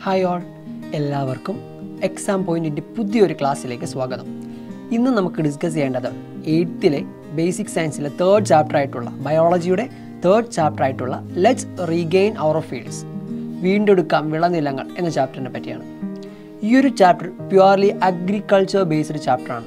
Hi all എല്ലാവർക്കും exam പോയിന്റിൻ്റെ പുതിയൊരു ക്ലാസ്സിലേക്ക് സ്വാഗതം ഇന്ന് നമുക്ക് ഡിസ്കസ് ചെയ്യേണ്ടത് എയ്ത്തിലെ ബേസിക് സയൻസിലെ തേർഡ് ചാപ്റ്റർ ആയിട്ടുള്ള ബയോളജിയുടെ തേർഡ് ചാപ്റ്റർ ആയിട്ടുള്ള ലെറ്റ്സ് റീഗെയിൻ അവർ ഫീൽഡ്സ് വീണ്ടെടുക്കാം വിളനിലങ്ങൾ എന്ന ചാപ്റ്ററിനെ പറ്റിയാണ് ഈ ഒരു ചാപ്റ്റർ പ്യുവർലി അഗ്രികൾച്ചർ ബേസ്ഡ് ചാപ്റ്ററാണ്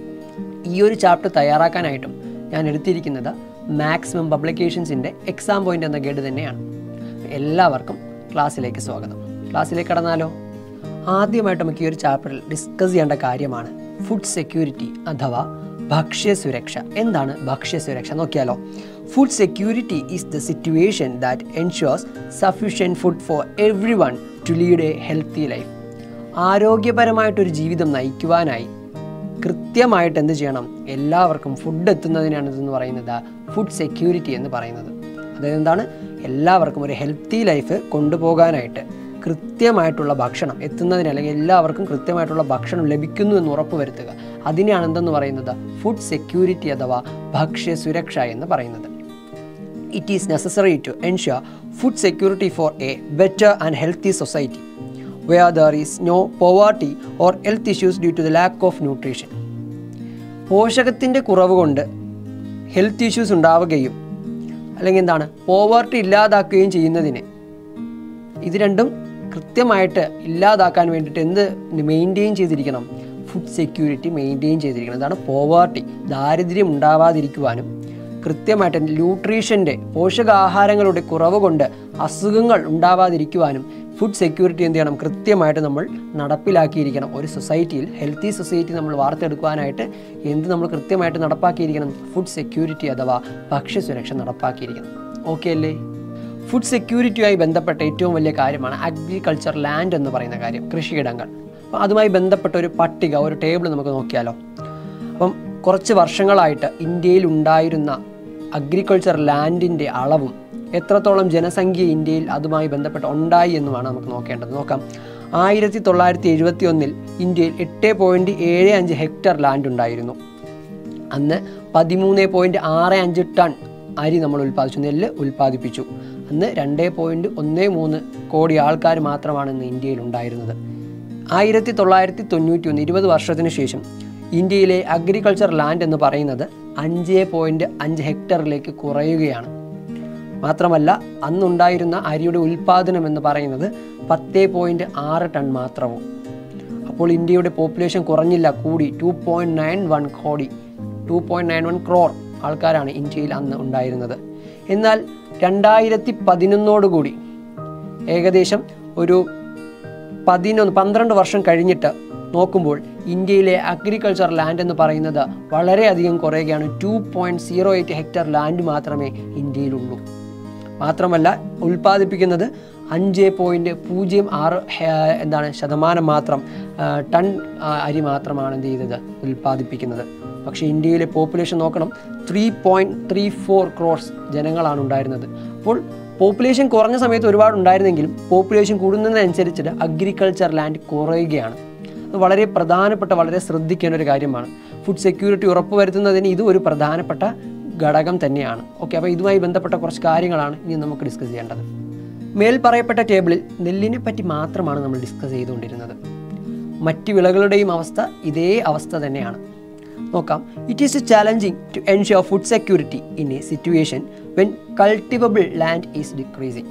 ഈ ഒരു ചാപ്റ്റർ തയ്യാറാക്കാനായിട്ടും ഞാൻ എടുത്തിരിക്കുന്നത് മാക്സിമം പബ്ലിക്കേഷൻസിൻ്റെ എക്സാം പോയിന്റ് എന്ന ഗൈഡ് തന്നെയാണ് എല്ലാവർക്കും ക്ലാസ്സിലേക്ക് സ്വാഗതം ക്ലാസ്സിലേക്ക് കടന്നാലോ ആദ്യമായിട്ട് നമുക്ക് ഈ ഒരു ചാപ്റ്ററിൽ ഡിസ്കസ് ചെയ്യേണ്ട കാര്യമാണ് ഫുഡ് സെക്യൂരിറ്റി അഥവാ ഭക്ഷ്യസുരക്ഷ എന്താണ് ഭക്ഷ്യസുരക്ഷ നോക്കിയാലോ food security is the situation that ensures sufficient food for everyone to lead a healthy life ആരോഗ്യപരമായിട്ടൊരു ജീവിതം നയിക്കുവാനായി കൃത്യമായിട്ട് എന്ത് ചെയ്യണം എല്ലാവർക്കും ഫുഡ് എത്തുന്നതിനാണ് ഇതെന്ന് പറയുന്നത് ഫുഡ് സെക്യൂരിറ്റി എന്ന് പറയുന്നത് അതായത് എന്താണ് എല്ലാവർക്കും ഒരു ഹെൽത്തി ലൈഫ് കൊണ്ടുപോകാനായിട്ട് കൃത്യമായിട്ടുള്ള ഭക്ഷണം എത്തുന്നതിന് അല്ലെങ്കിൽ എല്ലാവർക്കും കൃത്യമായിട്ടുള്ള ഭക്ഷണം ലഭിക്കുന്നു എന്ന് ഉറപ്പുവരുത്തുക അതിനെയാണ് എന്തെന്ന് പറയുന്നത് ഫുഡ് സെക്യൂരിറ്റി അഥവാ ഭക്ഷ്യസുരക്ഷ എന്ന് പറയുന്നത് it is necessary to ensure food security for a better and healthy society where there is no poverty or health issues due to the lack of nutrition. പോഷകത്തിൻ്റെ കുറവ് കൊണ്ട് ഹെൽത്ത് ഇഷ്യൂസ് ഉണ്ടാവുകയും അല്ലെങ്കിൽ എന്താണ് പോവർട്ടി ഇല്ലാതാക്കുകയും ചെയ്യുന്നതിന് ഇത് രണ്ടും കൃത്യമായിട്ട് ഇല്ലാതാക്കാൻ വേണ്ടിയിട്ട് എന്ത് മെയിൻറ്റെയിൻ ചെയ്തിരിക്കണം ഫുഡ് സെക്യൂരിറ്റി മെയിൻറ്റെയിൻ ചെയ്തിരിക്കണം അതാണ് പോവർട്ടി ദാരിദ്ര്യം ഉണ്ടാവാതിരിക്കുവാനും കൃത്യമായിട്ട് ന്യൂട്രീഷൻ്റെ പോഷകാഹാരങ്ങളുടെ കുറവ് കൊണ്ട് അസുഖങ്ങൾ ഉണ്ടാവാതിരിക്കുവാനും ഫുഡ് സെക്യൂരിറ്റി എന്ത് ചെയ്യണം കൃത്യമായിട്ട് നമ്മൾ നടപ്പിലാക്കിയിരിക്കണം ഒരു സൊസൈറ്റിയിൽ ഹെൽത്തി സൊസൈറ്റി നമ്മൾ വാർത്തെടുക്കുവാനായിട്ട് എന്ത് നമ്മൾ കൃത്യമായിട്ട് നടപ്പാക്കിയിരിക്കണം ഫുഡ് സെക്യൂരിറ്റി അഥവാ ഭക്ഷ്യസുരക്ഷ നടപ്പാക്കിയിരിക്കണം ഓക്കെ അല്ലേ ഫുഡ് സെക്യൂരിറ്റിയുമായി ബന്ധപ്പെട്ട ഏറ്റവും വലിയ കാര്യമാണ് അഗ്രികൾച്ചർ ലാൻഡ് എന്ന് പറയുന്ന കാര്യം കൃഷിയിടങ്ങൾ അപ്പോൾ അതുമായി ബന്ധപ്പെട്ട ഒരു പട്ടിക ഒരു ടേബിൾ നമുക്ക് നോക്കിയാലോ അപ്പം കുറച്ച് വർഷങ്ങളായിട്ട് ഇന്ത്യയിൽ ഉണ്ടായിരുന്ന അഗ്രികൾച്ചർ ലാൻഡിൻ്റെ അളവും എത്രത്തോളം ജനസംഖ്യ ഇന്ത്യയിൽ അതുമായി ബന്ധപ്പെട്ട് ഉണ്ടായി എന്നുമാണ് നമുക്ക് നോക്കേണ്ടത് നോക്കാം ആയിരത്തി തൊള്ളായിരത്തി എഴുപത്തി ഒന്നിൽ ഇന്ത്യയിൽ എട്ട് പോയിൻറ്റ് ഏഴ് അഞ്ച് ഹെക്ടർ ലാൻഡ് ഉണ്ടായിരുന്നു അന്ന് പതിമൂന്ന് പോയിൻറ്റ് ആറ് അഞ്ച് ടൺ അരി നമ്മൾ ഉൽപ്പാദിച്ചു നെല്ല് ഉൽപ്പാദിപ്പിച്ചു അന്ന് രണ്ട് പോയിൻറ്റ് ഒന്ന് മൂന്ന് കോടി ആൾക്കാർ മാത്രമാണ് ഇന്ന് ഇന്ത്യയിൽ ഉണ്ടായിരുന്നത് ആയിരത്തി തൊള്ളായിരത്തി തൊണ്ണൂറ്റി ഒന്ന് ഇരുപത് വർഷത്തിന് ശേഷം ഇന്ത്യയിലെ അഗ്രികൾച്ചർ ലാൻഡ് എന്ന് പറയുന്നത് അഞ്ച് പോയിൻറ്റ് അഞ്ച് ഹെക്ടറിലേക്ക് കുറയുകയാണ് മാത്രമല്ല അന്നുണ്ടായിരുന്ന അരിയുടെ ഉൽപ്പാദനം എന്ന് പറയുന്നത് പത്ത് പോയിൻറ്റ് ആറ് ടൺ മാത്രവും അപ്പോൾ ഇന്ത്യയുടെ പോപ്പുലേഷൻ കുറഞ്ഞില്ല കൂടി ടു പോയിൻറ്റ് നയൻ വൺ കോടി two point nine one crore ആൾക്കാരാണ് ഇന്ത്യയിൽ അന്ന് ഉണ്ടായിരുന്നത് എന്നാൽ രണ്ടായിരത്തി പതിനൊന്നോടുകൂടി ഏകദേശം ഒരു പതിനൊന്ന് പന്ത്രണ്ട് വർഷം കഴിഞ്ഞിട്ട് നോക്കുമ്പോൾ ഇന്ത്യയിലെ അഗ്രികൾച്ചർ ലാൻഡ് എന്ന് പറയുന്നത് വളരെയധികം കുറയുകയാണ് two point zero eight hectare land മാത്രമേ ഇന്ത്യയിലുള്ളൂ മാത്രമല്ല ഉൽപ്പാദിപ്പിക്കുന്നത് അഞ്ച് പോയിൻറ്റ് പൂജ്യം ആറ് എന്താണ് ശതമാനം മാത്രം ടൺ അരി മാത്രമാണ് എന്ത് ചെയ്തത് ഉൽപ്പാദിപ്പിക്കുന്നത് പക്ഷേ ഇന്ത്യയിലെ പോപ്പുലേഷൻ നോക്കണം three point three four crores ജനങ്ങളാണ് ഉണ്ടായിരുന്നത് അപ്പോൾ പോപ്പുലേഷൻ കുറഞ്ഞ സമയത്ത് ഒരുപാട് ഉണ്ടായിരുന്നെങ്കിലും പോപ്പുലേഷൻ കൂടുന്നതിനനുസരിച്ചിട്ട് അഗ്രികൾച്ചർ ലാൻഡ് കുറയുകയാണ് അത് വളരെ പ്രധാനപ്പെട്ട വളരെ ശ്രദ്ധിക്കേണ്ട ഒരു കാര്യമാണ് ഫുഡ് സെക്യൂരിറ്റി ഉറപ്പുവരുത്തുന്നതിന് ഇത് ഒരു പ്രധാനപ്പെട്ട ഘടകം തന്നെയാണ് ഓക്കെ അപ്പോൾ ഇതുമായി ബന്ധപ്പെട്ട കുറച്ച് കാര്യങ്ങളാണ് ഇനി നമുക്ക് ഡിസ്കസ് ചെയ്യേണ്ടത് മേൽ പറയപ്പെട്ട ടേബിളിൽ നെല്ലിനെ പറ്റി മാത്രമാണ് നമ്മൾ ഡിസ്കസ് ചെയ്തുകൊണ്ടിരുന്നത് മറ്റ് വിളകളുടെയും അവസ്ഥ ഇതേ അവസ്ഥ തന്നെയാണ് നോക്കാം it is challenging to ensure food security in a situation when cultivable land is decreasing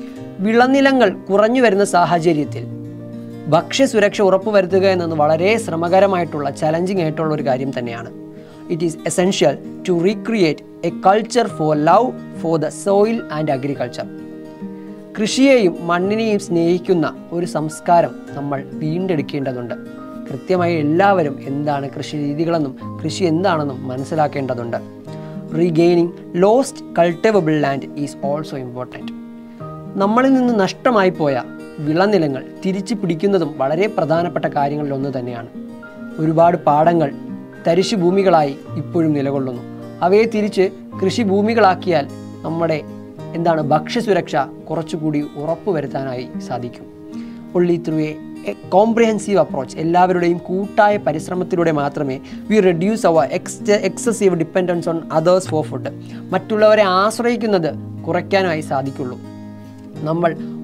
വിളനിലങ്ങൾ കുറഞ്ഞു വരുന്ന സാഹചര്യത്തിൽ ഭക്ഷ്യസുരക്ഷ ഉറപ്പുവരുത്തുക എന്നത് വളരെ ശ്രമകരമായിട്ടുള്ള ചലഞ്ചിങ് ആയിട്ടുള്ള ഒരു കാര്യം തന്നെയാണ് it is essential to recreate a culture for love for the soil and agriculture കൃഷിയെയും മണ്ണിനെയും സ്നേഹിക്കുന്ന ഒരു സംസ്കാരം നമ്മൾ വീണ്ടെടുക്കേണ്ടതുണ്ട് കൃത്യമായി എല്ലാവരും എന്താണ് കൃഷി രീതികളെന്നും കൃഷി എന്താണെന്നും മനസ്സിലാക്കേണ്ടതുണ്ട് regaining lost cultivable land is also important നമ്മളിൽ നിന്ന് നഷ്ടമായി പോയ വിളനിലങ്ങൾ തിരിച്ചു പിടിക്കുന്നതും വളരെ പ്രധാനപ്പെട്ട കാര്യങ്ങളിൽ ഒന്ന് തന്നെയാണ് ഒരുപാട് പാടങ്ങൾ തരിശു ഭൂമികളായി ഇപ്പോഴും നിലകൊള്ളുന്നു അവയെ തിരിച്ച് കൃഷിഭൂമികളാക്കിയാൽ നമ്മുടെ എന്താണ് ഭക്ഷ്യസുരക്ഷ കുറച്ചുകൂടി ഉറപ്പുവരുത്താനായി സാധിക്കും only through a comprehensive approach എല്ലാവരുടെയും കൂട്ടായ പരിശ്രമത്തിലൂടെ മാത്രമേ we reduce our ex excessive dependence on others for food മറ്റുള്ളവരെ ആശ്രയിക്കുന്നത് കുറയ്ക്കാനായി സാധിക്കുള്ളൂ നമ്മൾ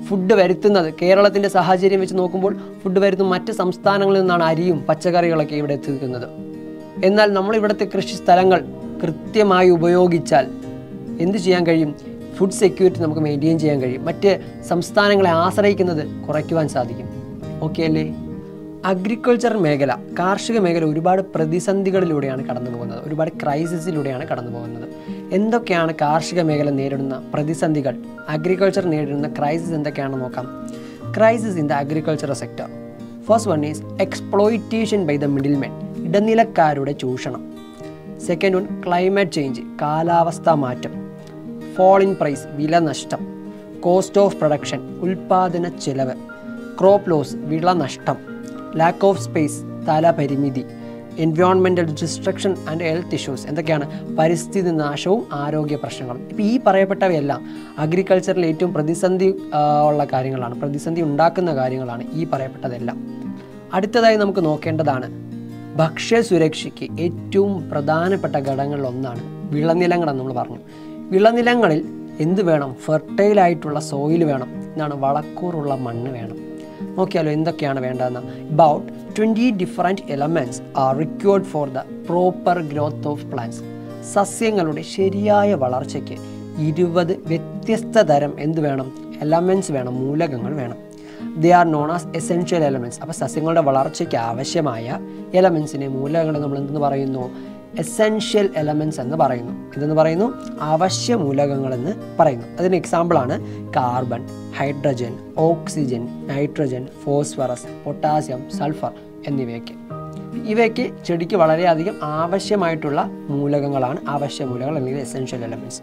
ഫുഡ് വരുത്തുന്നത് കേരളത്തിൻ്റെ സാഹചര്യം വെച്ച് നോക്കുമ്പോൾ ഫുഡ് വരുത്തുന്ന മറ്റ് സംസ്ഥാനങ്ങളിൽ നിന്നാണ് അരിയും പച്ചക്കറികളൊക്കെ ഇവിടെ എത്തിക്കുന്നത് എന്നാൽ നമ്മൾ ഇവിടുത്തെ കൃഷി സ്ഥലങ്ങൾ കൃത്യമായി ഉപയോഗിച്ചാൽ എന്ത് ചെയ്യാൻ കഴിയും ഫുഡ് സെക്യൂരിറ്റി നമുക്ക് മെയിൻറ്റെയിൻ ചെയ്യാൻ കഴിയും മറ്റ് സംസ്ഥാനങ്ങളെ ആശ്രയിക്കുന്നത് കുറയ്ക്കുവാൻ സാധിക്കും ഓക്കെ അല്ലേ അഗ്രികൾച്ചർ മേഖല കാർഷിക മേഖല ഒരുപാട് പ്രതിസന്ധികളിലൂടെയാണ് കടന്നു പോകുന്നത് ഒരുപാട് ക്രൈസിസിലൂടെയാണ് കടന്നു പോകുന്നത് എന്തൊക്കെയാണ് കാർഷിക മേഖല നേരിടുന്ന പ്രതിസന്ധികൾ അഗ്രികൾച്ചർ നേരിടുന്ന ക്രൈസിസ് എന്തൊക്കെയാണെന്ന് നോക്കാം crisis in the agriculture sector first one is exploitation by the middle men ഇടനിലക്കാരുടെ ചൂഷണം സെക്കൻഡ് വൺ ക്ലൈമറ്റ് ചേഞ്ച് കാലാവസ്ഥാ മാറ്റം ഫോൾ ഇൻ പ്രൈസ് വില നഷ്ടം കോസ്റ്റ് ഓഫ് പ്രൊഡക്ഷൻ ഉൽപാദന ചെലവ് ക്രോപ്പ് ലോസ് വിള നഷ്ടം ലാക്ക് ഓഫ് സ്പേസ് സ്ഥലപരിമിതി environmental destruction and health issues എന്തൊക്കെയാണ് പരിസ്ഥിതി നാശവും ആരോഗ്യ പ്രശ്നങ്ങളും ഇപ്പോൾ ഈ പറയപ്പെട്ടവയെല്ലാം അഗ്രികൾച്ചറിൽ ഏറ്റവും പ്രതിസന്ധി ആ, ഉള്ള കാര്യങ്ങളാണ് പ്രതിസന്ധി ഉണ്ടാക്കുന്ന കാര്യങ്ങളാണ് ഈ പറയപ്പെട്ടതെല്ലാം അടുത്തതായി നമുക്ക് നോക്കേണ്ടതാണ് ഭക്ഷ്യസുരക്ഷയ്ക്ക് ഏറ്റവും പ്രധാനപ്പെട്ട ഘടകങ്ങളിൽ ഒന്നാണ് വിളനിലങ്ങളെന്ന് നമ്മൾ പറഞ്ഞു വിളനിലങ്ങളിൽ എന്ത് വേണം ഫെർട്ടൈൽ ആയിട്ടുള്ള സോയിൽ വേണം എന്താണ് വളക്കൂറുള്ള മണ്ണ് വേണം നോക്കിയാലോ എന്തൊക്കെയാണ് വേണ്ടതെന്ന് about twenty different elements are required for the proper growth of plants സസ്യങ്ങളുടെ ശരിയായ വളർച്ചയ്ക്ക് ഇരുപത് വ്യത്യസ്ത തരം എന്ത് വേണം എലമെൻറ്റ്സ് വേണം മൂലകങ്ങൾ വേണം they are known as essential elements അപ്പോൾ സസ്യങ്ങളുടെ വളർച്ചയ്ക്ക് ആവശ്യമായ എലമെൻസിനെ മൂലകങ്ങൾ നമ്മൾ എന്തെന്ന് പറയുന്നു എസെൻഷ്യൽ എലമെൻറ്റ്സ് എന്ന് പറയുന്നു ഇതെന്ന് പറയുന്നു അവശ്യ മൂലകങ്ങളെന്ന് പറയുന്നു അതിന് എക്സാമ്പിളാണ് carbon hydrogen oxygen nitrogen phosphorus potassium sulphur എന്നിവയൊക്കെ ഇവയ്ക്ക് ചെടിക്ക് വളരെയധികം ആവശ്യമായിട്ടുള്ള മൂലകങ്ങളാണ് ആവശ്യ മൂലകങ്ങൾ അല്ലെങ്കിൽ essential elements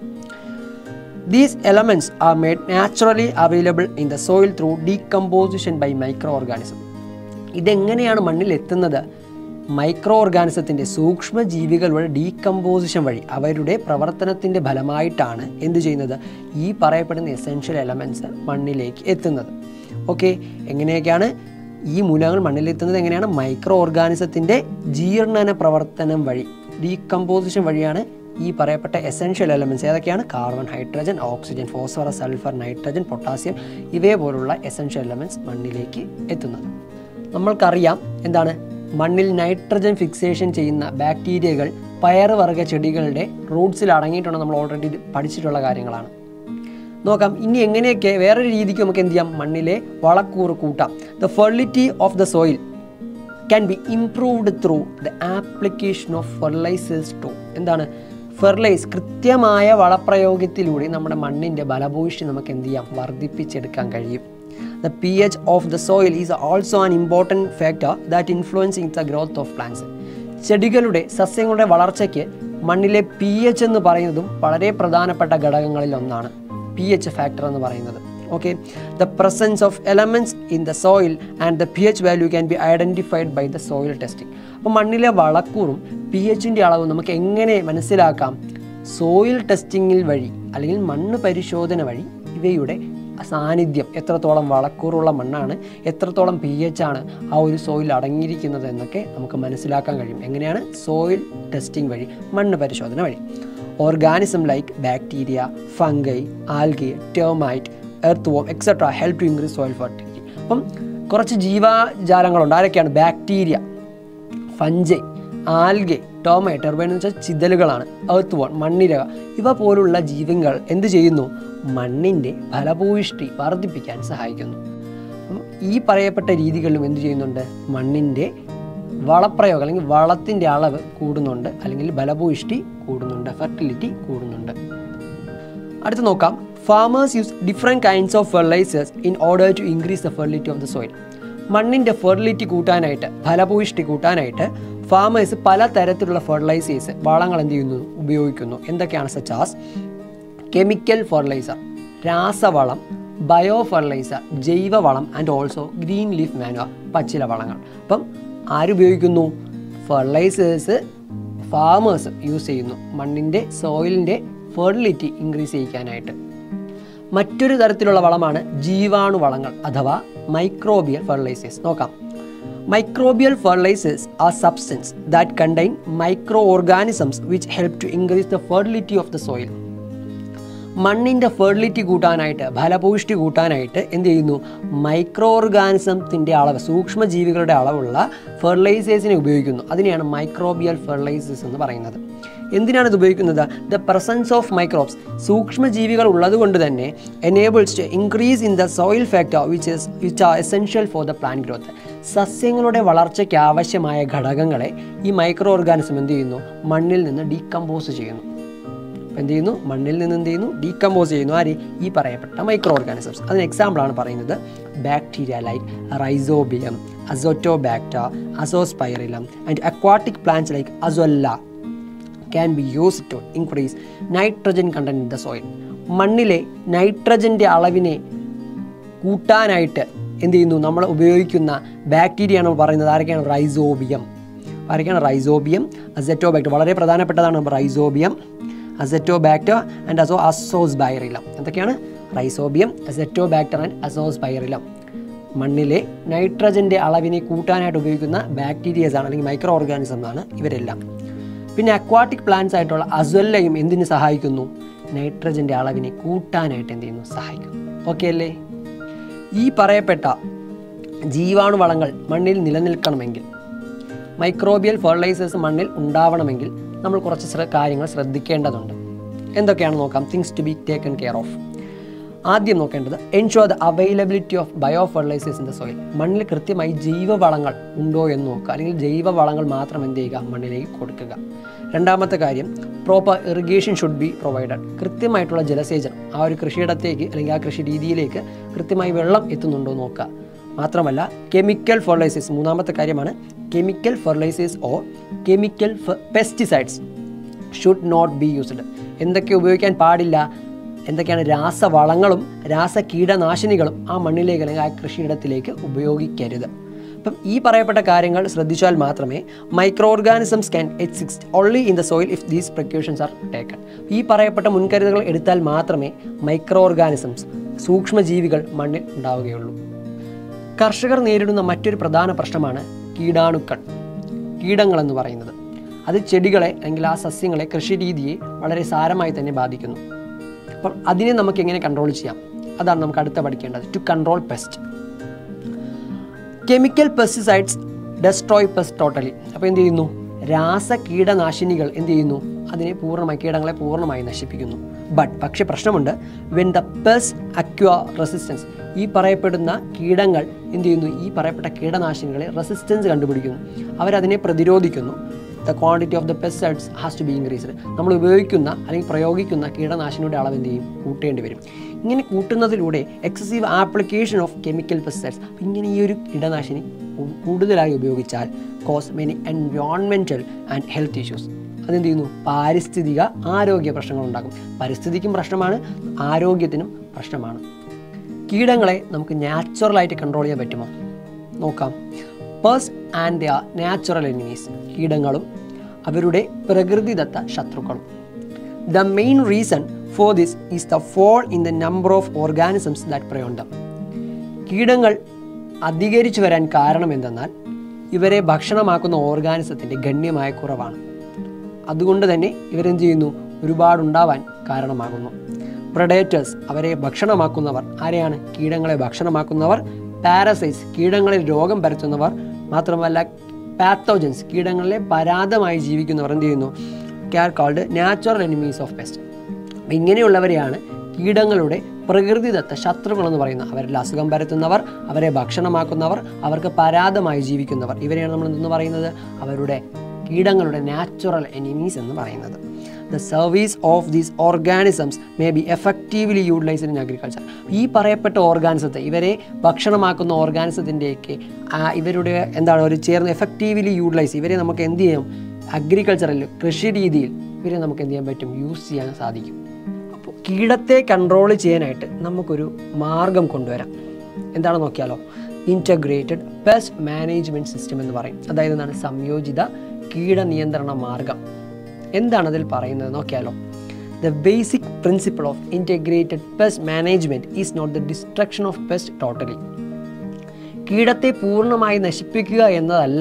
These elements are made naturally available in the soil through decomposition by microorganism. ഇതെങ്ങനെയാണ് മണ്ണിൽ എത്തുന്നത് മൈക്രോ ഓർഗാനിസത്തിൻ്റെ സൂക്ഷ്മജീവികളുടെ ഡീകമ്പോസിഷൻ വഴി അവരുടെ പ്രവർത്തനത്തിൻ്റെ ഫലമായിട്ടാണ് എന്ത് ചെയ്യുന്നത് ഈ പറയപ്പെടുന്ന എസെൻഷ്യൽ എലമെൻറ്റ്സ് മണ്ണിലേക്ക് എത്തുന്നത് ഓക്കെ എങ്ങനെയൊക്കെയാണ് ഈ മൂലകങ്ങൾ മണ്ണിലെത്തുന്നത് എങ്ങനെയാണ് മൈക്രോ ഓർഗാനിസത്തിൻ്റെ ജീർണന പ്രവർത്തനം വഴി ഡീകമ്പോസിഷൻ വഴിയാണ് ഈ പറയപ്പെട്ട എസെൻഷ്യൽ എലമെൻറ്റ്സ് ഏതൊക്കെയാണ് carbon hydrogen oxygen phosphorus sulphur nitrogen potassium ഇവയെ പോലുള്ള എസെൻഷ്യൽ എലമെൻറ്റ്സ് മണ്ണിലേക്ക് എത്തുന്നത് നമ്മൾക്കറിയാം എന്താണ് മണ്ണിൽ നൈട്രജൻ ഫിക്സേഷൻ ചെയ്യുന്ന ബാക്ടീരിയകൾ പയറുവർഗ്ഗ ചെടികളുടെ റൂട്ട്സിൽ അടങ്ങിയിട്ടുണ്ടെന്ന് നമ്മൾ ഓൾറെഡി പഠിച്ചിട്ടുള്ള കാര്യങ്ങളാണ് നോക്കാം ഇനി എങ്ങനെയൊക്കെ വേറൊരു രീതിക്ക് നമുക്ക് എന്ത് ചെയ്യാം മണ്ണിലെ വളക്കൂറ് കൂട്ടാം the fertility of the soil can be improved through the application of fertilizers to എന്താണ് ഫെർലൈസ് കൃത്യമായ വളപ്രയോഗത്തിലൂടെ നമ്മുടെ മണ്ണിൻ്റെ ബലഭൂഷി നമുക്ക് എന്ത് ചെയ്യാം വർദ്ധിപ്പിച്ചെടുക്കാൻ കഴിയും the P H of the soil is also an important factor that influencing the growth of plants ചെടികളുടെ സസ്യങ്ങളുടെ വളർച്ചയ്ക്ക് മണ്ണിലെ പി എച്ച് എന്ന് പറയുന്നതും വളരെ പ്രധാനപ്പെട്ട ഘടകങ്ങളിൽ ഒന്നാണ് പി എച്ച് ഫാക്ടർ എന്ന് പറയുന്നത് okay the presence of elements in the soil and the P H value can be identified by the soil testing അപ്പോൾ മണ്ണിലെ വളക്കൂറും പി എച്ചിൻ്റെ അളവും നമുക്ക് എങ്ങനെ മനസ്സിലാക്കാം സോയിൽ ടെസ്റ്റിങ്ങിൽ വഴി അല്ലെങ്കിൽ മണ്ണ് പരിശോധന വഴി ഇവയുടെ സാന്നിധ്യം എത്രത്തോളം വളക്കൂറുള്ള മണ്ണാണ് എത്രത്തോളം പി എച്ച് ആണ് ആ ഒരു സോയിൽ അടങ്ങിയിരിക്കുന്നത് എന്നൊക്കെ നമുക്ക് മനസ്സിലാക്കാൻ കഴിയും എങ്ങനെയാണ് സോയിൽ ടെസ്റ്റിംഗ് വഴി മണ്ണ് പരിശോധന വഴി organism like bacteria fungi algae termite earthworm etcetera help to increase soil fertility അപ്പം കുറച്ച് ജീവജാലങ്ങളുണ്ട് ആരൊക്കെയാണ് ബാക്ടീരിയ ഫഞ്ചൈ ആൽഗെ ടോമൈ ടെർബൈൻ എന്ന് വെച്ചാൽ ചിതലുകളാണ് എർത്ത് വോൺ മണ്ണിരക ഇവ പോലുള്ള ജീവികൾ എന്ത് ചെയ്യുന്നു മണ്ണിൻ്റെ ഫലഭൂയിഷ്ടി വർദ്ധിപ്പിക്കാൻ സഹായിക്കുന്നു അപ്പം ഈ പറയപ്പെട്ട രീതികളിലും എന്ത് ചെയ്യുന്നുണ്ട് മണ്ണിൻ്റെ വളപ്രയോഗം അല്ലെങ്കിൽ വളത്തിൻ്റെ അളവ് കൂടുന്നുണ്ട് അല്ലെങ്കിൽ ബലഭൂയിഷ്ടി കൂടുന്നുണ്ട് ഫെർട്ടിലിറ്റി കൂടുന്നുണ്ട് അടുത്ത് നോക്കാം farmers use different kinds of fertilizers in order to increase the fertility of the soil മണ്ണിൻ്റെ ഫെർട്ടിലിറ്റി കൂട്ടാനായിട്ട് ഫലഭൂയിഷ്ടി കൂട്ടാനായിട്ട് ഫാമേഴ്സ് പല തരത്തിലുള്ള ഫെർട്ടിലൈസേഴ്സ് വളങ്ങൾ എന്ത് ചെയ്യുന്നു ഉപയോഗിക്കുന്നു എന്തൊക്കെയാണ് സച്ചാസ് കെമിക്കൽ ഫെർട്ടിലൈസർ രാസവളം ബയോ ഫെർട്ടിലൈസർ ജൈവവളം and also green leaf manure പച്ചില വളങ്ങൾ അപ്പം ആരുപയോഗിക്കുന്നു ഫെർട്ടിലൈസേഴ്സ് ഫാമേഴ്സ് യൂസ് ചെയ്യുന്നു മണ്ണിൻ്റെ സോയിലിൻ്റെ ഫെർട്ടിലിറ്റി ഇൻക്രീസ് ചെയ്യിക്കാനായിട്ട് മറ്റൊരു തരത്തിലുള്ള വളമാണ് ജീവാണു വളങ്ങൾ അഥവാ മൈക്രോബിയൽ ഫെർട്ടിലൈസേഴ്സ് നോക്കാം microbial fertilizers are substance that contain micro organisms which help to increase the fertility of the soil മണ്ണിൻ്റെ ഫെർട്ടിലിറ്റി കൂട്ടാനായിട്ട് ഫലപുഷ്ടി കൂട്ടാനായിട്ട് എന്ത് ചെയ്യുന്നു മൈക്രോ ഓർഗാനിസത്തിൻ്റെ അളവ് സൂക്ഷ്മജീവികളുടെ അളവുള്ള ഫെർട്ടിലൈസേഴ്സിനെ ഉപയോഗിക്കുന്നു അതിനെയാണ് മൈക്രോബിയൽ ഫെർട്ടിലൈസേഴ്സ് എന്ന് പറയുന്നത് എന്തിനാണ് ഇത് ഉപയോഗിക്കുന്നത് ദ പ്രസൻസ് ഓഫ് മൈക്രോബ്സ് സൂക്ഷ്മജീവികൾ ഉള്ളതുകൊണ്ട് തന്നെ enables to increase in the soil factor which is which are essential for the plant growth സസ്യങ്ങളുടെ വളർച്ചയ്ക്ക് ആവശ്യമായ ഘടകങ്ങളെ ഈ മൈക്രോ ഓർഗാനിസം എന്ത് ചെയ്യുന്നു മണ്ണിൽ നിന്ന് ഡീകമ്പോസ് ചെയ്യുന്നു അപ്പോൾ എന്ത് ചെയ്യുന്നു മണ്ണിൽ നിന്ന് എന്ത് ചെയ്യുന്നു ഡീകമ്പോസ് ചെയ്യുന്നു ആര് ഈ പറയപ്പെട്ട മൈക്രോ ഓർഗാനിസംസ് അതിന് എക്സാമ്പിളാണ് പറയുന്നത് bacteria like rhizobium azotobacter azospirillum and aquatic plants like azolla can be use to increase nitrogen content in the soil മണ്ണിലെ നൈട്രജൻ്റെ അളവിനെ കൂട്ടാനായിട്ട് എന്ത് ചെയ്യുന്നു നമ്മൾ ഉപയോഗിക്കുന്ന ബാക്ടീരിയയാണ് പറയുന്നത് ആരൊക്കെയാണ് റൈസോബിയം ആരൊക്കെയാണ് റൈസോബിയം അസെറ്റോബാക്ടർ വളരെ പ്രധാനപ്പെട്ടതാണ് rhizobium azotobacter and azo azospirillum എന്തൊക്കെയാണ് rhizobium azotobacter and azospirillum മണ്ണിലെ നൈട്രജൻ്റെ അളവിനെ കൂട്ടാനായിട്ട് ഉപയോഗിക്കുന്ന ബാക്ടീരിയസ് ആണ് അല്ലെങ്കിൽ മൈക്രോ ഓർഗാനിസം ആണ് ഇവരെല്ലാം പിന്നെ അക്വാട്ടിക് പ്ലാന്റ്സ് ആയിട്ടുള്ള അസ്വല്ലയും എന്തിന് സഹായിക്കുന്നു നൈട്രജൻ്റെ അളവിനെ കൂട്ടാനായിട്ട് എന്ത് ചെയ്യുന്നു സഹായിക്കുന്നു ഓക്കെ അല്ലേ ഈ പറയപ്പെട്ട ജീവാണുവളങ്ങൾ മണ്ണിൽ നിലനിൽക്കണമെങ്കിൽ മൈക്രോബിയൽ ഫെർട്ടിലൈസേഴ്സ് മണ്ണിൽ ഉണ്ടാവണമെങ്കിൽ നമ്മൾ കുറച്ച് ശ്ര- കാര്യങ്ങൾ ശ്രദ്ധിക്കേണ്ടതുണ്ട് എന്തൊക്കെയാണ് നോക്കാം things to be taken care of ആദ്യം നോക്കേണ്ടത് ensure the availability of bio fertilizers in the soil മണ്ണിൽ കൃത്യമായി ജൈവവളങ്ങൾ ഉണ്ടോ എന്ന് നോക്കുക അല്ലെങ്കിൽ ജൈവവളങ്ങൾ മാത്രം എന്ത് ചെയ്യുക മണ്ണിലേക്ക് കൊടുക്കുക രണ്ടാമത്തെ കാര്യം proper irrigation should be provided കൃത്യമായിട്ടുള്ള ജലസേചനം ആ ഒരു കൃഷിയിടത്തേക്ക് അല്ലെങ്കിൽ ആ കൃഷി രീതിയിലേക്ക് കൃത്യമായി വെള്ളം എത്തുന്നുണ്ടോ എന്ന് നോക്കുക മാത്രമല്ല കെമിക്കൽ ഫെർട്ടിലൈസേഴ്സ് മൂന്നാമത്തെ കാര്യമാണ് chemical fertilizers or chemical pesticides should not be used എന്തൊക്കെ ഉപയോഗിക്കാൻ പാടില്ല എന്തൊക്കെയാണ് രാസവളങ്ങളും രാസ കീടനാശിനികളും ആ മണ്ണിലേക്ക് അല്ലെങ്കിൽ ആ കൃഷിയിടത്തിലേക്ക് ഉപയോഗിക്കരുത് അപ്പം ഈ പറയപ്പെട്ട കാര്യങ്ങൾ ശ്രദ്ധിച്ചാൽ മാത്രമേ micro organisms can exist only in the soil if these precautions are taken ഈ പറയപ്പെട്ട മുൻകരുതലുകൾ എടുത്താൽ മാത്രമേ മൈക്രോ ഓർഗാനിസംസ് സൂക്ഷ്മജീവികൾ മണ്ണിൽ ഉണ്ടാവുകയുള്ളൂ കർഷകർ നേരിടുന്ന മറ്റൊരു പ്രധാന പ്രശ്നമാണ് കീടാണുക്കൾ കീടങ്ങൾ എന്ന് പറയുന്നത് അത് ചെടികളെ അല്ലെങ്കിൽ ആ സസ്യങ്ങളെ കൃഷി രീതിയെ വളരെ സാരമായി തന്നെ ബാധിക്കുന്നു അപ്പോൾ അതിനെ നമുക്ക് എങ്ങനെ കൺട്രോൾ ചെയ്യാം അതാണ് നമുക്ക് അടുത്ത പഠിക്കേണ്ടത് to control pest chemical pesticides destroy pest totally അപ്പോൾ എന്ത് ചെയ്യുന്നു രാസ കീടനാശിനികൾ എന്ത് ചെയ്യുന്നു അതിനെ പൂർണ്ണമായി കീടങ്ങളെ പൂർണ്ണമായി നശിപ്പിക്കുന്നു ബട്ട് പക്ഷേ പ്രശ്നമുണ്ട് when the pests acquire resistance ഈ പറയപ്പെടുന്ന കീടങ്ങൾ എന്ത് ചെയ്യുന്നു ഈ പറയപ്പെട്ട കീടനാശിനികളെ റെസിസ്റ്റൻസ് കണ്ടുപിടിക്കുന്നു അവരതിനെ പ്രതിരോധിക്കുന്നു the quantity of the pesticides has to be increased നമ്മൾ ഉപയോഗിക്കുന്ന അല്ലെങ്കിൽ പ്രയോഗിക്കുന്ന കീടനാശിനിയുടെ അളവ് എന്ത് ചെയ്യും കൂട്ടേണ്ടി വരും ഇങ്ങനെ കൂട്ടുന്നതിലൂടെ excessive application of chemical pesticides ഇങ്ങനെ ഈ ഒരു കീടനാശിനി കൂ- കൂടുതലായി ഉപയോഗിച്ചാൽ cause many environmental and health issues അതെന്ത് ചെയ്യുന്നു പാരിസ്ഥിതിക ആരോഗ്യ പ്രശ്നങ്ങൾ ഉണ്ടാക്കും പരിസ്ഥിതിക്കും പ്രശ്നമാണ് ആരോഗ്യത്തിനും പ്രശ്നമാണ് കീടങ്ങളെ നമുക്ക് നാച്ചുറലായിട്ട് കൺട്രോൾ ചെയ്യാൻ പറ്റുമോ നോക്കാം pests and the natural enemies കീടങ്ങളും അവരുടെ പ്രകൃതിദത്ത ശത്രുക്കളും the main reason for this is the fall in the number of organisms that പ്രയോണ്ടം കീടങ്ങൾ അധികരിച്ചു വരാൻ കാരണം എന്തെന്നാൽ ഇവരെ ഭക്ഷണമാക്കുന്ന ഓർഗാനിസത്തിൻ്റെ ഗണ്യമായ കുറവാണ് അതുകൊണ്ട് തന്നെ ഇവരെന്ത് ചെയ്യുന്നു ഒരുപാടുണ്ടാവാൻ കാരണമാകുന്നു പ്രഡേറ്റേഴ്സ് അവരെ ഭക്ഷണമാക്കുന്നവർ ആരെയാണ് കീടങ്ങളെ ഭക്ഷണമാക്കുന്നവർ പാരസൈറ്റ്സ് കീടങ്ങളിൽ രോഗം പരത്തുന്നവർ മാത്രമല്ല പാത്തോജൻസ് കീടങ്ങളിലെ പരാതമായി ജീവിക്കുന്നവർ എന്ത് ചെയ്യുന്നു are called natural enemies of pest അപ്പം ഇങ്ങനെയുള്ളവരെയാണ് കീടങ്ങളുടെ പ്രകൃതിദത്ത ശത്രുക്കൾ എന്ന് പറയുന്നത് അവരിൽ അസുഖം പരത്തുന്നവർ അവരെ ഭക്ഷണമാക്കുന്നവർ അവർക്ക് പരാതമായി ജീവിക്കുന്നവർ ഇവരെയാണ് നമ്മൾ എന്തെന്ന് പറയുന്നത് അവരുടെ കീടങ്ങളുടെ നാച്ചുറൽ എനിമീസ് എന്ന് പറയുന്നത് the service of these organisms may be effectively utilized in agriculture ഈ പറയപ്പെട്ട ഓർഗാനിസത്തെ ഇവരെ ഭക്ഷണമാക്കുന്ന ഓർഗാനിസത്തിൻ്റെയൊക്കെ ഇവരുടെ എന്താണ് ഒരു ചേർന്ന് എഫക്റ്റീവ്ലി യൂട്ടിലൈസ് ഇവരെ നമുക്ക് എന്ത് ചെയ്യാം അഗ്രികൾച്ചറിൽ കൃഷി രീതിയിൽ ഇവരെ നമുക്ക് എന്ത് ചെയ്യാൻ പറ്റും യൂസ് ചെയ്യാൻ സാധിക്കും അപ്പോൾ കീടത്തെ കൺട്രോൾ ചെയ്യാനായിട്ട് നമുക്കൊരു മാർഗം കൊണ്ടുവരാം എന്താണ് നോക്കിയാലോ ഇൻറ്റഗ്രേറ്റഡ് പെസ്റ്റ് മാനേജ്മെൻറ്റ് സിസ്റ്റം എന്ന് പറയും അതായത് എന്താണ് സംയോജിത കീടനിയന്ത്രണ മാർഗം എന്താണ് അതിൽ പറയുന്നത് നോക്കിയാലോ the basic principle of integrated pest management is not the destruction of pest totally കീടത്തെ പൂർണ്ണമായി നശിപ്പിക്കുക എന്നതല്ല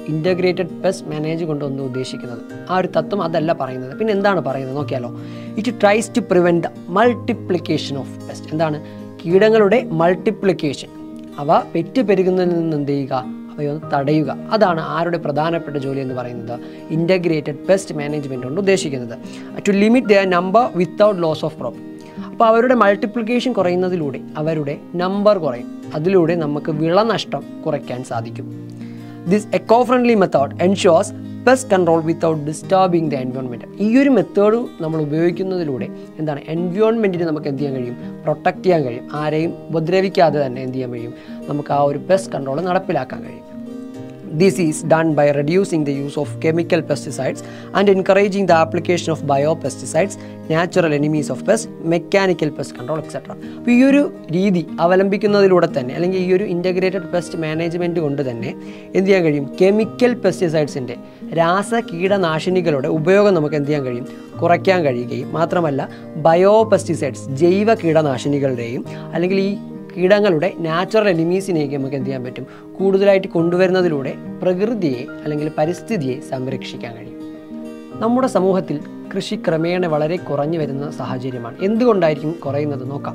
ഇൻ്റഗ്രേറ്റഡ് പെസ്റ്റ് മാനേജ് കൊണ്ടൊന്നും ഉദ്ദേശിക്കുന്നത് ആ ഒരു തത്വം അതല്ല പറയുന്നത് പിന്നെ എന്താണ് പറയുന്നത് നോക്കിയാലോ it tries to prevent the multiplication of pest എന്താണ് കീടങ്ങളുടെ മൾട്ടിപ്ലിക്കേഷൻ അവ പെറ്റ് പെരുകുന്നതിൽ നിന്ന് എന്ത് ചെയ്യുക അവയൊന്ന് തടയുക അതാണ് ആരുടെ പ്രധാനപ്പെട്ട ജോലി എന്ന് പറയുന്നത് ഇൻ്റഗ്രേറ്റഡ് പെസ്റ്റ് മാനേജ്മെൻറ്റ് കൊണ്ട് ഉദ്ദേശിക്കുന്നത് to limit the number without loss of crop അപ്പോൾ അവരുടെ മൾട്ടിപ്ലിക്കേഷൻ കുറയുന്നതിലൂടെ അവരുടെ നമ്പർ കുറയും അതിലൂടെ നമുക്ക് വിളനഷ്ടം കുറയ്ക്കാൻ സാധിക്കും this eco friendly method ensures pest control without disturbing the environment ഈ ഒരു മെത്തേഡ് നമ്മൾ ഉപയോഗിക്കുന്നതിലൂടെ എന്താണ് എൻവയോൺമെൻറ്റിനെ നമുക്ക് എന്ത് ചെയ്യാൻ കഴിയും പ്രൊട്ടക്റ്റ് ചെയ്യാൻ കഴിയും ആരെയും ഉപദ്രവിക്കാതെ തന്നെ എന്ത് ചെയ്യാൻ കഴിയും നമുക്ക് ആ ഒരു പെസ്റ്റ് കൺട്രോൾ നടപ്പിലാക്കാൻ കഴിയും This is done by reducing the use of chemical pesticides and encouraging the application of biopesticides, natural enemies of pests, mechanical pest control, etc. അപ്പോൾ ഈ ഒരു രീതി അവലംബിക്കുന്നതിലൂടെ തന്നെ അല്ലെങ്കിൽ ഈ ഒരു ഇൻ്റഗ്രേറ്റഡ് പെസ്റ്റ് മാനേജ്മെൻറ്റ് കൊണ്ട് തന്നെ എന്ത് ചെയ്യാൻ കഴിയും കെമിക്കൽ പെസ്റ്റിസൈഡ്സിൻ്റെ രാസ കീടനാശിനികളുടെ ഉപയോഗം നമുക്ക് എന്ത് ചെയ്യാൻ കഴിയും കുറയ്ക്കാൻ കഴിയുകയും മാത്രമല്ല ബയോ പെസ്റ്റിസൈഡ്സ് ജൈവ കീടനാശിനികളുടെയും അല്ലെങ്കിൽ ഈ കീടങ്ങളുടെ നാച്ചുറൽ എനിമീസിനെയൊക്കെ നമുക്ക് എന്ത് ചെയ്യാൻ പറ്റും കൂടുതലായിട്ട് കൊണ്ടുവരുന്നതിലൂടെ പ്രകൃതിയെ അല്ലെങ്കിൽ പരിസ്ഥിതിയെ സംരക്ഷിക്കാൻ കഴിയും നമ്മുടെ സമൂഹത്തിൽ കൃഷി ക്രമേണ വളരെ കുറഞ്ഞു വരുന്ന സാഹചര്യമാണ് എന്തുകൊണ്ടായിരിക്കും കുറയുന്നത് നോക്കാം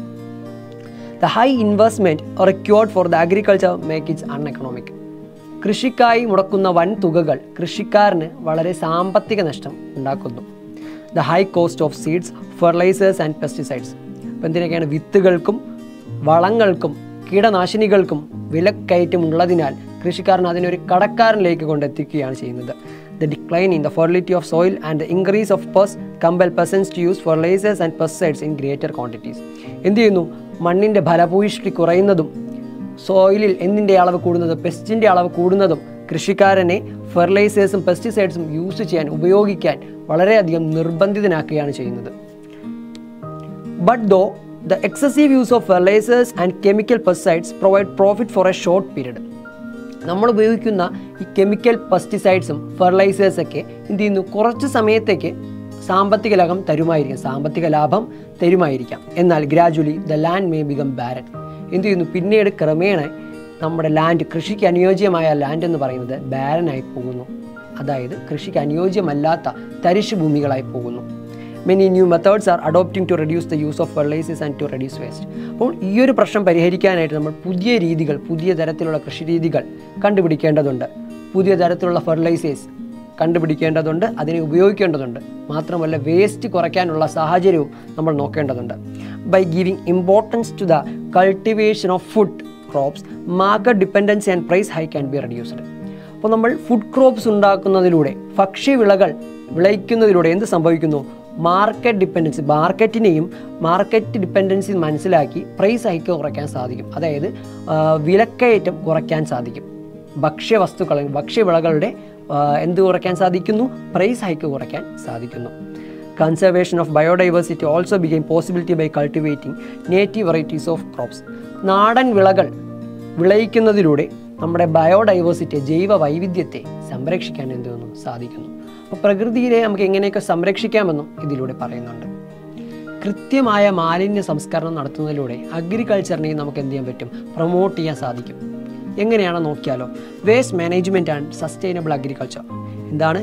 the high investment required for the agriculture make its uneconomic കൃഷിക്കായി മുടക്കുന്ന വൻ തുകകൾ കൃഷിക്കാരന് വളരെ സാമ്പത്തിക നഷ്ടം ഉണ്ടാക്കുന്നു the high cost of seeds fertilizers and pesticides അപ്പോൾ എന്തിനൊക്കെയാണ് വിത്തുകൾക്കും വളങ്ങൾക്കും കീടനാശിനികൾക്കും വിലക്കയറ്റം ഉള്ളതിനാൽ കൃഷിക്കാരൻ അതിനൊരു കടക്കാരനിലേക്ക് കൊണ്ടെത്തിക്കുകയാണ് ചെയ്യുന്നത് the decline in the fertility of soil and the increase of പെസ് compel peasants to use fertilizers and pesticides in greater quantities എന്ത് ചെയ്യുന്നു മണ്ണിൻ്റെ ഫലഭൂയിഷ്ടി കുറയുന്നതും സോയിലിൽ എന്തിൻ്റെ അളവ് കൂടുന്നതും പെസ്റ്റിൻ്റെ അളവ് കൂടുന്നതും കൃഷിക്കാരനെ ഫെർട്ടിലൈസേഴ്സും പെസ്റ്റിസൈഡ്സും യൂസ് ചെയ്യാൻ ഉപയോഗിക്കാൻ വളരെയധികം നിർബന്ധിതനാക്കുകയാണ് ചെയ്യുന്നത് but though the excessive use of fertilizers and chemical pesticides provide profit for a short period നമ്മൾ ഉപയോഗിക്കുന്ന ഈ കെമിക്കൽ പെസ്റ്റിസൈഡ്സും ഫെർട്ടിലൈസേഴ്സൊക്കെ എന്ത് ചെയ്യുന്നു കുറച്ച് സമയത്തേക്ക് സാമ്പത്തിക ലാഭം തരുമായിരിക്കാം സാമ്പത്തിക ലാഭം തരുമായിരിക്കാം എന്നാൽ gradually the land may become barren എന്ത് ചെയ്യുന്നു പിന്നീട് ക്രമേണ നമ്മുടെ ലാൻഡ് കൃഷിക്ക് അനുയോജ്യമായ ലാൻഡ് എന്ന് പറയുന്നത് ബാരനായി പോകുന്നു അതായത് കൃഷിക്ക് അനുയോജ്യമല്ലാത്ത തരിശു ഭൂമികളായി പോകുന്നു many new methods are adopting to reduce the use of fertilizers and to reduce waste അപ്പോൾ ഈ ഒരു പ്രശ്നം പരിഹരിക്കാനായിട്ട് നമ്മൾ പുതിയ രീതികൾ പുതിയ തരത്തിലുള്ള കൃഷി രീതികൾ കണ്ടുപിടിക്കേണ്ടതുണ്ട് പുതിയ തരത്തിലുള്ള ഫെർട്ടിലൈസേഴ്സ് കണ്ടുപിടിക്കേണ്ടതുണ്ട് അതിനെ ഉപയോഗിക്കേണ്ടതുണ്ട് മാത്രമല്ല വേസ്റ്റ് കുറയ്ക്കാനുള്ള സാഹചര്യവും നമ്മൾ നോക്കേണ്ടതുണ്ട് by giving importance to the cultivation of food crops market dependency and price hike can be reduced അപ്പോൾ നമ്മൾ ഫുഡ് ക്രോപ്സ് ഉണ്ടാക്കുന്നതിലൂടെ ഭക്ഷ്യവിളകൾ വിളയിക്കുന്നതിലൂടെ എന്ത് സംഭവിക്കുന്നു മാർക്കറ്റ് ഡിപ്പെൻഡൻസി മാർക്കറ്റിനെയും മാർക്കറ്റ് ഡിപ്പെൻഡൻസി മനസ്സിലാക്കി പ്രൈസ് ഹൈക്ക് കുറയ്ക്കാൻ സാധിക്കും അതായത് ആ, വിലക്കയറ്റം കുറയ്ക്കാൻ സാധിക്കും ഭക്ഷ്യവസ്തുക്കൾ ഭക്ഷ്യവിളകളുടെ ആ, എന്ത് കുറയ്ക്കാൻ സാധിക്കുന്നു പ്രൈസ് ഹൈക്ക് കുറയ്ക്കാൻ സാധിക്കുന്നു conservation of biodiversity also became possibility by cultivating native varieties of crops നാടൻ വിളകൾ വിളയിക്കുന്നതിലൂടെ നമ്മുടെ ബയോഡൈവേഴ്സിറ്റി ജൈവ വൈവിധ്യത്തെ സംരക്ഷിക്കാൻ എന്ത് തോന്നുന്നു സാധിക്കുന്നു അപ്പോൾ പ്രകൃതിയിലെ നമുക്ക് എങ്ങനെയൊക്കെ സംരക്ഷിക്കാമെന്നും ഇതിലൂടെ പറയുന്നുണ്ട് കൃത്യമായ മാലിന്യ സംസ്കരണം നടത്തുന്നതിലൂടെ അഗ്രികൾച്ചറിനെയും നമുക്ക് എന്ത് ചെയ്യാൻ പറ്റും പ്രൊമോട്ട് ചെയ്യാൻ സാധിക്കും എങ്ങനെയാണ് നോക്കിയാലോ waste management and sustainable agriculture എന്താണ്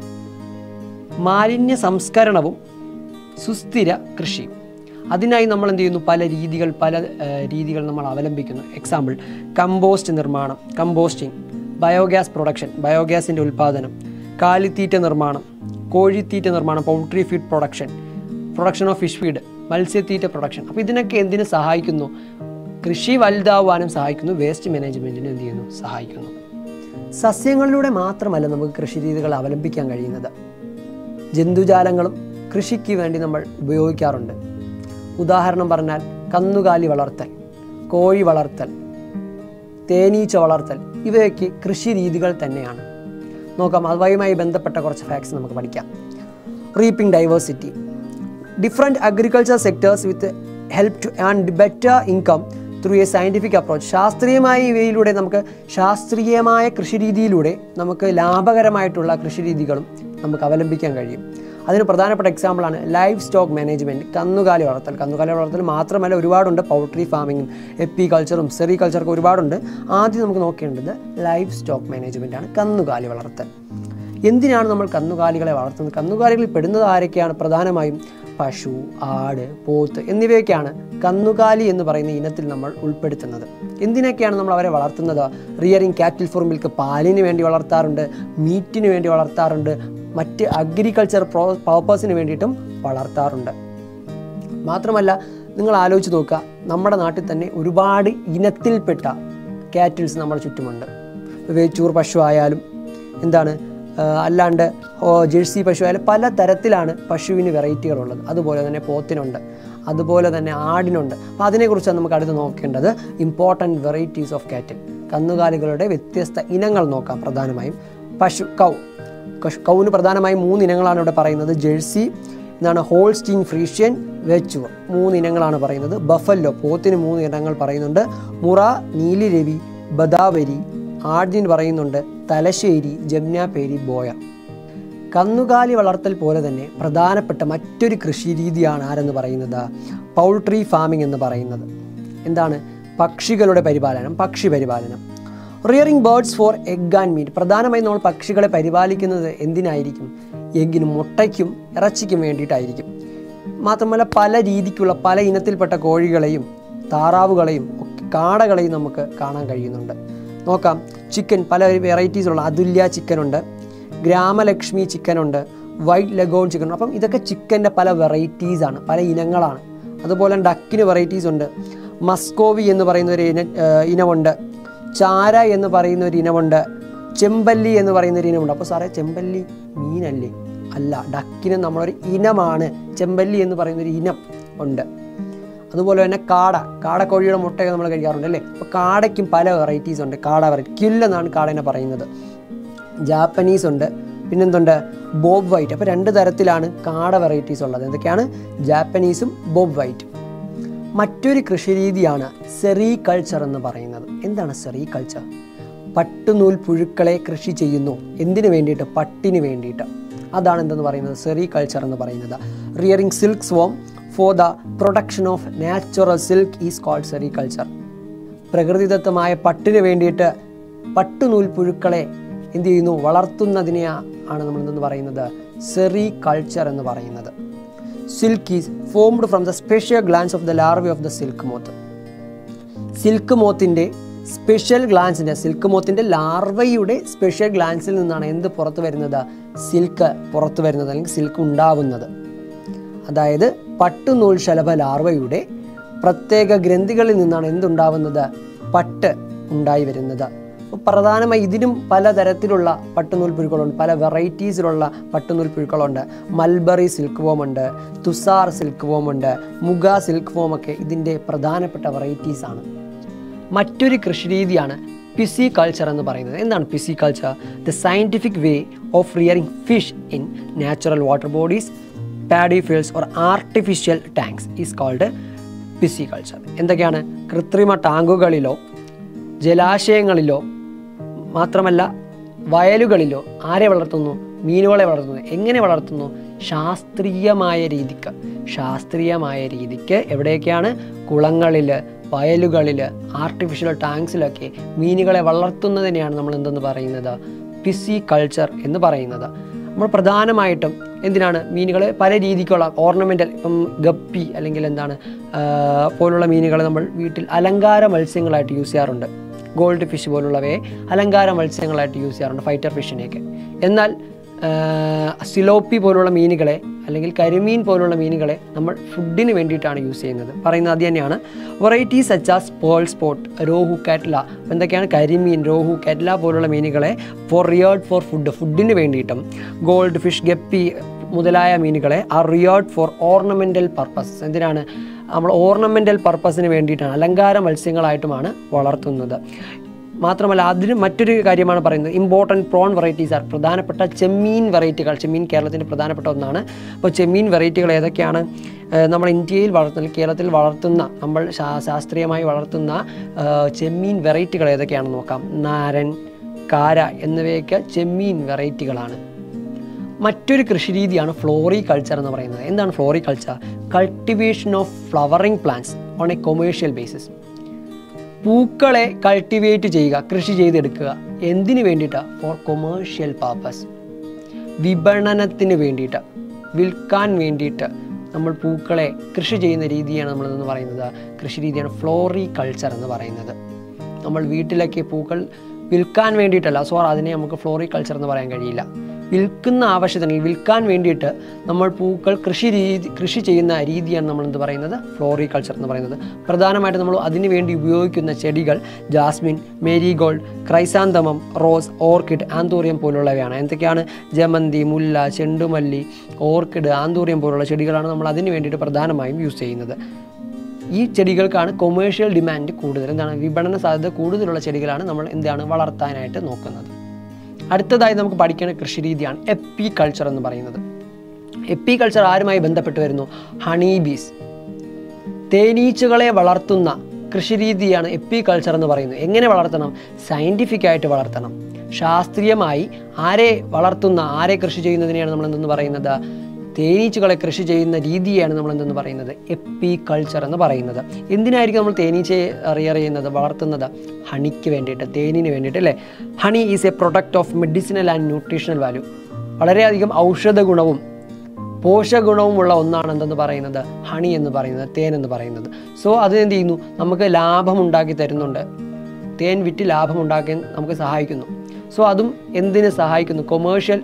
മാലിന്യ സംസ്കരണവും സുസ്ഥിര കൃഷിയും അതിനായി നമ്മൾ എന്ത് ചെയ്യുന്നു പല രീതികൾ പല ഏഹ്, രീതികൾ നമ്മൾ അവലംബിക്കുന്നു എക്സാമ്പിൾ കമ്പോസ്റ്റ് നിർമ്മാണം കമ്പോസ്റ്റിംഗ് ബയോഗ്യാസ് പ്രൊഡക്ഷൻ ബയോഗ്യാസിൻ്റെ ഉൽപ്പാദനം കാലിത്തീറ്റ നിർമ്മാണം കോഴിത്തീറ്റ നിർമ്മാണം poultry feed production production of fish feed മത്സ്യത്തീറ്റ പ്രൊഡക്ഷൻ അപ്പോൾ ഇതിനൊക്കെ എന്തിനു സഹായിക്കുന്നു കൃഷി വലുതാവാനും സഹായിക്കുന്നു വേസ്റ്റ് മാനേജ്മെൻറ്റിന് എന്ത് ചെയ്യുന്നു സഹായിക്കുന്നു സസ്യങ്ങളിലൂടെ മാത്രമല്ല നമുക്ക് കൃഷി രീതികൾ അവലംബിക്കാൻ കഴിയുന്നത് ജന്തുജാലങ്ങളും കൃഷിക്ക് വേണ്ടി നമ്മൾ ഉപയോഗിക്കാറുണ്ട് ഉദാഹരണം പറഞ്ഞാൽ കന്നുകാലി വളർത്തൽ കോഴി വളർത്തൽ തേനീച്ച വളർത്തൽ ഇവയൊക്കെ കൃഷി രീതികൾ തന്നെയാണ് നോക്കാം അതുമായി ബന്ധപ്പെട്ട കുറച്ച് ഫാക്ട്സ് നമുക്ക് പഠിക്കാം reaping diversity different agriculture sectors with help to an better income through a scientific approach ശാസ്ത്രീയമായ ഇവയിലൂടെ നമുക്ക് ശാസ്ത്രീയമായ കൃഷി രീതിയിലൂടെ നമുക്ക് ലാഭകരമായിട്ടുള്ള കൃഷി രീതികളും നമുക്ക് അവലംബിക്കാൻ കഴിയും അതിന് പ്രധാനപ്പെട്ട എക്സാമ്പിളാണ് ലൈഫ് സ്റ്റോക്ക് മാനേജ്മെൻറ്റ് കന്നുകാലി വളർത്തൽ കന്നുകാലി വളർത്തൽ മാത്രമല്ല ഒരുപാടുണ്ട് പൗൾട്രി ഫാമിങ്ങും എപ്പി കൾച്ചറും സെറി കൾച്ചറൊക്കെ ഒരുപാടുണ്ട് ആദ്യം നമുക്ക് നോക്കേണ്ടത് ലൈഫ് സ്റ്റോക്ക് മാനേജ്മെൻറ്റാണ് കന്നുകാലി വളർത്തൽ എന്തിനാണ് നമ്മൾ കന്നുകാലികളെ വളർത്തുന്നത് കന്നുകാലികളിൽ പെടുന്നത് ആരൊക്കെയാണ് പ്രധാനമായും പശു ആട് പോത്ത് എന്നിവയൊക്കെയാണ് കന്നുകാലി എന്ന് പറയുന്ന ഇനത്തിൽ നമ്മൾ ഉൾപ്പെടുത്തുന്നത് എന്തിനൊക്കെയാണ് നമ്മൾ അവരെ വളർത്തുന്നത് റിയറിങ് കാറ്റിൽ ഫോർ മിൽക്ക് പാലിന് വേണ്ടി വളർത്താറുണ്ട് മീറ്റിന് വേണ്ടി വളർത്താറുണ്ട് മറ്റ് അഗ്രികൾച്ചർ പ്രോ പർപ്പസിന് വേണ്ടിയിട്ടും വളർത്താറുണ്ട് മാത്രമല്ല നിങ്ങൾ ആലോചിച്ച് നോക്കുക നമ്മുടെ നാട്ടിൽ തന്നെ ഒരുപാട് ഇനത്തിൽപ്പെട്ട കാറ്റിൽസ് നമ്മുടെ ചുറ്റുമുണ്ട് വേച്ചൂർ പശു ആയാലും എന്താണ് ആ, അല്ലാണ്ട് ഓ, ജേഴ്സി പശു ആയാലും പല തരത്തിലാണ് പശുവിന് വെറൈറ്റികളുള്ളത് അതുപോലെ തന്നെ പോത്തിനുണ്ട് അതുപോലെ തന്നെ ആടിനുണ്ട് അപ്പോൾ അതിനെക്കുറിച്ചാണ് നമുക്ക് അടുത്ത് നോക്കേണ്ടത് ഇമ്പോർട്ടൻറ്റ് വെറൈറ്റീസ് ഓഫ് കാറ്റിൽ കന്നുകാലികളുടെ വ്യത്യസ്ത ഇനങ്ങൾ നോക്കാം പ്രധാനമായും പശു കൗ കഷ്- കൗവിന് പ്രധാനമായും മൂന്ന് ഇനങ്ങളാണ് ഇവിടെ പറയുന്നത് ജേഴ്സി എന്താണ് ഹോൾസ്റ്റീൻ ഫ്രീഷ്യൻ വെച്ചുവർ മൂന്ന് ഇനങ്ങളാണ് പറയുന്നത് ബഫല്ലോ പോത്തിന് മൂന്ന് ഇനങ്ങൾ പറയുന്നുണ്ട് മുറ നീലിരവി ബദാവരി ആടിന് പറയുന്നുണ്ട് തലശ്ശേരി ജംനാപേരി ബോയർ കന്നുകാലി വളർത്തൽ പോലെ തന്നെ പ്രധാനപ്പെട്ട മറ്റൊരു കൃഷി രീതിയാണ് ആരെന്ന് പറയുന്നത് പൗൾട്രി ഫാമിംഗ് എന്ന് പറയുന്നത് എന്താണ് പക്ഷികളുടെ പരിപാലനം പക്ഷി പരിപാലനം rearing birds for egg and meat പ്രധാനമായും നമ്മൾ പക്ഷികളെ പരിപാലിക്കുന്നത് എന്തിനായിരിക്കും എഗ്ഗിനും മുട്ടയ്ക്കും ഇറച്ചിക്കും വേണ്ടിയിട്ടായിരിക്കും മാത്രമല്ല പല രീതിക്കുള്ള പല ഇനത്തിൽപ്പെട്ട കോഴികളെയും താറാവുകളെയും ഒക്കെ കാടകളെയും നമുക്ക് കാണാൻ കഴിയുന്നുണ്ട് നോക്കാം ചിക്കൻ പല വെറൈറ്റീസുള്ള അതുല്യ ചിക്കൻ ഉണ്ട് ഗ്രാമലക്ഷ്മി ചിക്കൻ ഉണ്ട് വൈറ്റ് ലഗോൺ ചിക്കൻ ഉണ്ട് അപ്പം ഇതൊക്കെ ചിക്കൻ്റെ പല വെറൈറ്റീസ് ആണ് പല ഇനങ്ങളാണ് അതുപോലെ ഡക്കിന് വെറൈറ്റീസ് ഉണ്ട് മസ്കോവി എന്ന് പറയുന്ന ഒരു ഇന ഏഹ് ഇനമുണ്ട് ചാര എന്ന് പറയുന്ന ഒരു ഇനമുണ്ട് ചെമ്പല്ലി എന്ന് പറയുന്ന ഒരു ഇനമുണ്ട് അപ്പോൾ സാറേ ചെമ്പല്ലി മീനല്ലേ അല്ല ഡക്കിന് നമ്മളൊരു ഇനമാണ് ചെമ്പല്ലി എന്ന് പറയുന്ന ഒരു ഇനം ഉണ്ട് അതുപോലെ തന്നെ കാട കാടക്കോഴിയുടെ മുട്ടയൊക്കെ നമ്മൾ കഴിക്കാറുണ്ട് അല്ലേ അപ്പോൾ കാടയ്ക്കും പല വെറൈറ്റീസ് ഉണ്ട് കാട വെറൈറ്റി കില്ലെന്നാണ് കാടേനെ പറയുന്നത് ജാപ്പനീസ് ഉണ്ട് പിന്നെന്തുണ്ട് ബോബ് വൈറ്റ് അപ്പോൾ രണ്ട് തരത്തിലാണ് കാട വെറൈറ്റീസ് ഉള്ളത് എന്തൊക്കെയാണ് ജാപ്പനീസും ബോബ് വൈറ്റും മറ്റൊരു കൃഷിരീതിയാണ് സെറി കൾച്ചർ എന്ന് പറയുന്നത് എന്താണ് സെറി കൾച്ചർ പട്ടുനൂൽ പുഴുക്കളെ കൃഷി ചെയ്യുന്നു എന്തിനു വേണ്ടിയിട്ട് പട്ടിന് വേണ്ടിയിട്ട് അതാണ് എന്തെന്ന് പറയുന്നത് സെറി കൾച്ചർ എന്ന് പറയുന്നത് rearing silkworm for the production of natural silk is called sericulture പ്രകൃതിദത്തമായ പട്ടിന് വേണ്ടിയിട്ട് പട്ടുനൂൽ പുഴുക്കളെ എന്ത് ചെയ്യുന്നു വളർത്തുന്നതിനെ ആണ് നമ്മൾ എന്തെന്ന് പറയുന്നത് സെറി കൾച്ചർ എന്ന് പറയുന്നത് silk is formed from the special glands of the larvae of the silk moth silk മോത്തിൻ്റെ സ്പെഷ്യൽ ഗ്ലാൻസിൻ്റെ സിൽക്ക് മോത്തിൻ്റെ ലാർവയുടെ സ്പെഷ്യൽ ഗ്ലാൻസിൽ നിന്നാണ് എന്ത് പുറത്തു വരുന്നത് സിൽക്ക് പുറത്തു വരുന്നത് അല്ലെങ്കിൽ സിൽക്ക് ഉണ്ടാവുന്നത് അതായത് പട്ടുനൂൽ ശലഭ ലാർവയുടെ പ്രത്യേക ഗ്രന്ഥികളിൽ നിന്നാണ് എന്തുണ്ടാവുന്നത് പട്ട് ഉണ്ടായി വരുന്നത് അപ്പോൾ പ്രധാനമായി ഇതിനും പലതരത്തിലുള്ള പട്ടുനൂൽ പുഴുക്കളുണ്ട് പല വെറൈറ്റീസിലുള്ള പട്ടുനൂൽ പുഴുക്കളുണ്ട് മൽബറി സിൽക്ക് വോം ഉണ്ട് തുസാർ സിൽക്ക് വോം ഉണ്ട് മുഗ സിൽക്ക് വോം ഒക്കെ ഇതിൻ്റെ പ്രധാനപ്പെട്ട വെറൈറ്റീസ് ആണ് മറ്റൊരു കൃഷിരീതിയാണ് പിസി കൾച്ചർ എന്ന് പറയുന്നത് എന്താണ് pisciculture the scientific way of rearing fish in natural water bodies paddy fields or artificial tanks is called pisciculture എന്തൊക്കെയാണ് കൃത്രിമ ടാങ്കുകളിലോ ജലാശയങ്ങളിലോ മാത്രമല്ല വയലുകളിലോ ആരെ വളർത്തുന്നു മീനുകളെ വളർത്തുന്നു എങ്ങനെ വളർത്തുന്നു ശാസ്ത്രീയമായ രീതിക്ക് ശാസ്ത്രീയമായ രീതിക്ക് എവിടെയൊക്കെയാണ് കുളങ്ങളിൽ വയലുകളിൽ ആർട്ടിഫിഷ്യൽ ടാങ്ക്സിലൊക്കെ മീനുകളെ വളർത്തുന്നതിനെയാണ് നമ്മൾ എന്തെന്ന് പറയുന്നത് പിസി കൾച്ചർ എന്ന് പറയുന്നത് നമ്മൾ പ്രധാനമായിട്ടും എന്തിനാണ് മീനുകളെ പല രീതിക്കുള്ള ഓർണമെൻ്റൽ ഇപ്പം ഗപ്പി അല്ലെങ്കിൽ എന്താണ് ആ, പോലുള്ള മീനുകളെ നമ്മൾ വീട്ടിൽ അലങ്കാര മത്സ്യങ്ങളായിട്ട് യൂസ് ചെയ്യാറുണ്ട് ഗോൾഡ് ഫിഷ് പോലുള്ളവയെ അലങ്കാര മത്സ്യങ്ങളായിട്ട് യൂസ് ചെയ്യാറുണ്ട് ഫൈറ്റർ ഫിഷിനെയൊക്കെ എന്നാൽ സിലോപ്പി പോലുള്ള മീനുകളെ അല്ലെങ്കിൽ കരിമീൻ പോലുള്ള മീനുകളെ നമ്മൾ ഫുഡിന് വേണ്ടിയിട്ടാണ് യൂസ് ചെയ്യുന്നത് പറയുന്നത് അത് തന്നെയാണ് varieties such as pearl spot rohu catla അപ്പോൾ എന്തൊക്കെയാണ് കരിമീൻ രോഹു കാറ്റ്ല പോലുള്ള മീനുകളെ ഫോർ റിയേർഡ് ഫോർ ഫുഡ് ഫുഡിന് വേണ്ടിയിട്ടും ഗോൾഡ് ഫിഷ് ഗപ്പി മുതലായ മീനുകളെ are reared for ornamental purpose എന്തിനാണ് നമ്മൾ ഓർണമെൻ്റൽ പർപ്പസിന് വേണ്ടിയിട്ടാണ് അലങ്കാര മത്സ്യങ്ങളായിട്ടുമാണ് വളർത്തുന്നത് മാത്രമല്ല അതിന് മറ്റൊരു കാര്യമാണ് പറയുന്നത് ഇമ്പോർട്ടൻറ്റ് പ്രോൺ വെറൈറ്റീസ് ആർ പ്രധാനപ്പെട്ട ചെമ്മീൻ വെറൈറ്റികൾ ചെമ്മീൻ കേരളത്തിൻ്റെ പ്രധാനപ്പെട്ട ഒന്നാണ് അപ്പോൾ ചെമ്മീൻ വെറൈറ്റികൾ ഏതൊക്കെയാണ് ഏഹ് നമ്മൾ ഇന്ത്യയിൽ വളർത്തുന്ന കേരളത്തിൽ വളർത്തുന്ന നമ്മൾ ശാ- ശാസ്ത്രീയമായി വളർത്തുന്ന ഏഹ് ചെമ്മീൻ വെറൈറ്റികൾ ഏതൊക്കെയാണെന്ന് നോക്കാം നാരൻ കാര എന്നിവയൊക്കെ ചെമ്മീൻ വെറൈറ്റികളാണ് മറ്റൊരു കൃഷിരീതിയാണ് ഫ്ലോറി കൾച്ചർ എന്ന് പറയുന്നത് എന്താണ് floriculture cultivation of flowering plants on a commercial basis പൂക്കളെ കൾട്ടിവേറ്റ് ചെയ്യുക കൃഷി ചെയ്തെടുക്കുക എന്തിനു വേണ്ടിയിട്ടാണ് ഫോർ കൊമേഴ്ഷ്യൽ പർപ്പസ് വിപണനത്തിന് വേണ്ടിയിട്ട് വിൽക്കാൻ വേണ്ടിയിട്ട് നമ്മൾ പൂക്കളെ കൃഷി ചെയ്യുന്ന രീതിയാണ് നമ്മളെന്ന് പറയുന്നത് കൃഷി രീതിയാണ് ഫ്ലോറി കൾച്ചർ എന്ന് പറയുന്നത് നമ്മൾ വീട്ടിലൊക്കെ പൂക്കൾ വിൽക്കാൻ വേണ്ടിയിട്ടല്ല സോ അതിനെ നമുക്ക് ഫ്ലോറി കൾച്ചർ എന്ന് പറയാൻ കഴിയില്ല വിൽക്കുന്ന ആവശ്യത്തിന് വിൽക്കാൻ വേണ്ടിയിട്ട് നമ്മൾ പൂക്കൾ കൃഷി രീതി കൃഷി ചെയ്യുന്ന രീതിയാണ് നമ്മൾ എന്ത് പറയുന്നത് ഫ്ലോറി കൾച്ചർ എന്ന് പറയുന്നത് പ്രധാനമായിട്ട് നമ്മൾ അതിനു വേണ്ടി ഉപയോഗിക്കുന്ന ചെടികൾ jasmine marigold chrysanthemum rose orchid anthurium പോലുള്ളവയാണ് എന്തൊക്കെയാണ് ജമന്തി മുല്ല ചെണ്ടുമല്ലി ഓർക്കിഡ് ആന്തൂറിയം പോലുള്ള ചെടികളാണ് നമ്മൾ അതിന് വേണ്ടിയിട്ട് പ്രധാനമായും യൂസ് ചെയ്യുന്നത് ഈ ചെടികൾക്കാണ് കൊമേഴ്ഷ്യൽ ഡിമാൻഡ് കൂടുതൽ എന്താണ് വിപണന സാധ്യത കൂടുതലുള്ള ചെടികളാണ് നമ്മൾ എന്താണ് വളർത്താനായിട്ട് നോക്കുന്നത് അടുത്തതായി നമുക്ക് പഠിക്കേണ്ട കൃഷി രീതിയാണ് എപ്പി കൾച്ചർ എന്ന് പറയുന്നത് എപ്പി കൾച്ചർ ആരുമായി ബന്ധപ്പെട്ട് വരുന്നു ഹണി ബീസ് തേനീച്ചകളെ വളർത്തുന്ന കൃഷിരീതിയാണ് എപ്പി കൾച്ചർ എന്ന് പറയുന്നത് എങ്ങനെ വളർത്തണം സയൻറ്റിഫിക് ആയിട്ട് വളർത്തണം ശാസ്ത്രീയമായി ആരെ വളർത്തുന്ന ആരെ കൃഷി ചെയ്യുന്നതിനെയാണ് നമ്മൾ എന്തെന്ന് പറയുന്നത് തേനീച്ചകളെ കൃഷി ചെയ്യുന്ന രീതിയാണ് നമ്മൾ എന്തെന്ന് പറയുന്നത് എപ്പി കൾച്ചർ എന്ന് പറയുന്നത് എന്തിനായിരിക്കും നമ്മൾ തേനീച്ചയെ റിയർ ചെയ്യുന്നത് വളർത്തുന്നത് ഹണിക്ക് വേണ്ടിയിട്ട് തേനിന് വേണ്ടിയിട്ട് അല്ലേ honey is a product of medicinal and nutritional value വളരെയധികം ഔഷധ ഗുണവും പോഷകഗുണവുമുള്ള ഒന്നാണ് എന്തെന്ന് പറയുന്നത് ഹണി എന്ന് പറയുന്നത് തേൻ എന്ന് പറയുന്നത് സോ അത് എന്ത് ചെയ്യുന്നു നമുക്ക് ലാഭം ഉണ്ടാക്കി തരുന്നുണ്ട് തേൻ വിറ്റ് ലാഭം ഉണ്ടാക്കാൻ നമുക്ക് സഹായിക്കുന്നു സോ അതും എന്തിന് സഹായിക്കുന്നു കൊമേഴ്ഷ്യൽ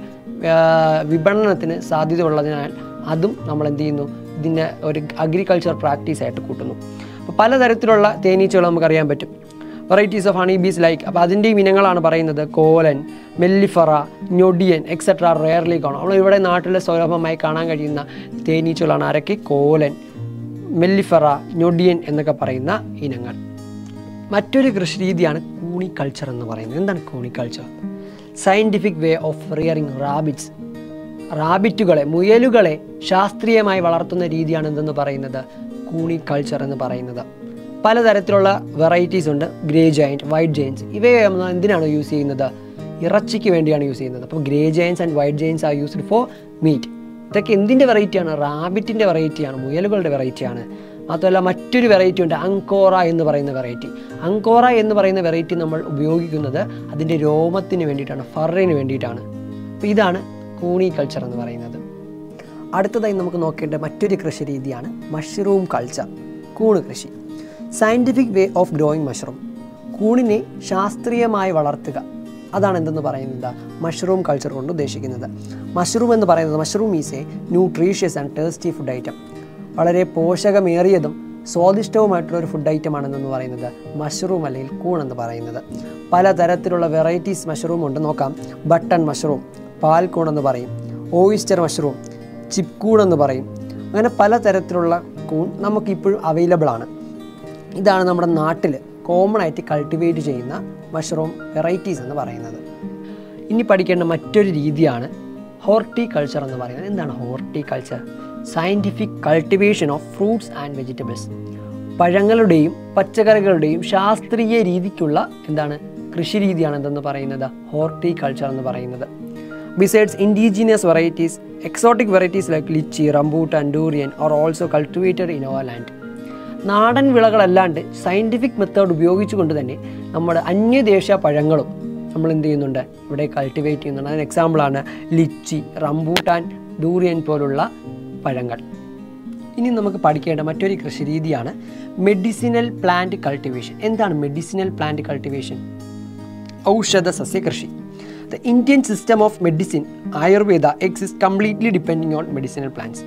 വിപണനത്തിന് സാധ്യതയുള്ളതിനാൽ അതും നമ്മൾ എന്ത് ചെയ്യുന്നു ഇതിൻ്റെ ഒരു അഗ്രികൾച്ചർ പ്രാക്ടീസ് ആയിട്ട് കൂട്ടുന്നു അപ്പോൾ പലതരത്തിലുള്ള തേനീച്ചകൾ നമുക്കറിയാൻ പറ്റും varieties of honey bees like അപ്പോൾ അതിൻ്റെയും ഇനങ്ങളാണ് പറയുന്നത് കോലൻ മെല്ലിഫറ ഞൊടിയൻ എക്സെട്ര റെയർലി കാണും നമ്മൾ ഇവിടെ നാട്ടിൽ സുലഭമായി കാണാൻ കഴിയുന്ന തേനീച്ചകളാണ് ആരൊക്കെ കോലൻ മെല്ലിഫറ ഞൊടിയൻ എന്നൊക്കെ പറയുന്ന ഇനങ്ങൾ മറ്റൊരു കൃഷി രീതിയാണ് കൂണി കൾച്ചർ എന്ന് പറയുന്നത് എന്താണ് cuniculture scientific way of rearing rabbits റാബിറ്റുകളെ മുയലുകളെ ശാസ്ത്രീയമായി വളർത്തുന്ന രീതിയാണ് എന്തെന്ന് പറയുന്നത് കൂണി കൾച്ചർ എന്ന് പറയുന്നത് പലതരത്തിലുള്ള വെറൈറ്റീസ് ഉണ്ട് ഗ്രേ ജയൻറ്റ് വൈറ്റ് ജയൻസ് ഇവയെ നമ്മൾ എന്തിനാണ് യൂസ് ചെയ്യുന്നത് ഇറച്ചിക്ക് വേണ്ടിയാണ് യൂസ് ചെയ്യുന്നത് അപ്പോൾ grey giants and white giants are used for meat ഇതൊക്കെ എന്തിൻ്റെ വെറൈറ്റിയാണ് റാബിറ്റിൻ്റെ വെറൈറ്റിയാണ് മുയലുകളുടെ വെറൈറ്റിയാണ് മാത്രമല്ല മറ്റൊരു വെറൈറ്റി ഉണ്ട് അങ്കോറ എന്ന് പറയുന്ന വെറൈറ്റി അങ്കോറ എന്ന് പറയുന്ന വെറൈറ്റി നമ്മൾ ഉപയോഗിക്കുന്നത് അതിൻ്റെ രോമത്തിന് വേണ്ടിയിട്ടാണ് ഫറിന് വേണ്ടിയിട്ടാണ് അപ്പോൾ ഇതാണ് കൂണി കൾച്ചർ എന്ന് പറയുന്നത് അടുത്തതായി നമുക്ക് നോക്കേണ്ട മറ്റൊരു കൃഷി രീതിയാണ് മഷ്റൂം കൾച്ചർ കൂണ് കൃഷി scientific way of growing mushroom കൂണിനെ ശാസ്ത്രീയമായി വളർത്തുക അതാണ് എന്തെന്ന് പറയുന്നത് മഷ്റൂം കൾച്ചർ കൊണ്ട് ഉദ്ദേശിക്കുന്നത് മഷ്റൂം എന്ന് പറയുന്നത് mushroom is a nutritious and tasty food item വളരെ പോഷകമേറിയതും സ്വാദിഷ്ടവുമായിട്ടുള്ള ഒരു ഫുഡ് ഐറ്റം ആണെന്ന് പറയുന്നത് മഷ്റൂം അല്ലെങ്കിൽ കൂൺ എന്ന് പറയുന്നത് പലതരത്തിലുള്ള വെറൈറ്റീസ് മഷ്റൂം ഉണ്ട് നോക്കാം ബട്ടൺ മഷ്റൂം പാൽക്കൂൺ എന്ന് പറയും ഓയിസ്റ്റർ മഷ്റൂം ചിപ്പ് കൂൺ എന്ന് പറയും അങ്ങനെ പലതരത്തിലുള്ള കൂൺ നമുക്ക് ഇപ്പോഴും അവൈലബിൾ ആണ് ഇതാണ് നമ്മുടെ നാട്ടിൽ കോമൺ ആയിട്ട് കൾട്ടിവേറ്റ് ചെയ്യുന്ന മഷ്റൂം വെറൈറ്റീസ് എന്ന് പറയുന്നത് ഇനി പഠിക്കേണ്ട മറ്റൊരു രീതിയാണ് ഹോർട്ടിക്കൾച്ചർ എന്ന് പറയുന്നത് എന്താണ് horticulture scientific cultivation of fruits and vegetables പഴങ്ങളുടെയും പച്ചക്കറികളുടെയും ശാസ്ത്രീയ രീതിക്കുള്ള എന്താണ് കൃഷി രീതിയാണ് എന്തെന്ന് പറയുന്നത് ഹോർട്ടിക്കൾച്ചർ എന്ന് പറയുന്നത് besides indigenous varieties exotic varieties like litchi rambutan durian are also cultivated in our land നാടൻ വിളകളല്ലാണ്ട് സയൻറ്റിഫിക് മെത്തേഡ് ഉപയോഗിച്ചുകൊണ്ട് തന്നെ നമ്മുടെ അന്യദേശ പഴങ്ങളും നമ്മൾ എന്ത് ചെയ്യുന്നുണ്ട് ഇവിടെ കൾട്ടിവേറ്റ് ചെയ്യുന്നുണ്ട് അതിന് എക്സാമ്പിളാണ് ലിച്ചി റംബൂട്ടാൻ ഡൂറിയൻ പോലുള്ള പഴങ്ങൾ ഇനി നമുക്ക് പഠിക്കേണ്ട മറ്റൊരു കൃഷി രീതിയാണ് മെഡിസിനൽ പ്ലാന്റ് കൾട്ടിവേഷൻ എന്താണ് മെഡിസിനൽ പ്ലാന്റ് കൾട്ടിവേഷൻ ഔഷധ സസ്യ കൃഷി the Indian system of medicine Ayurveda exist completely depending on medicinal plants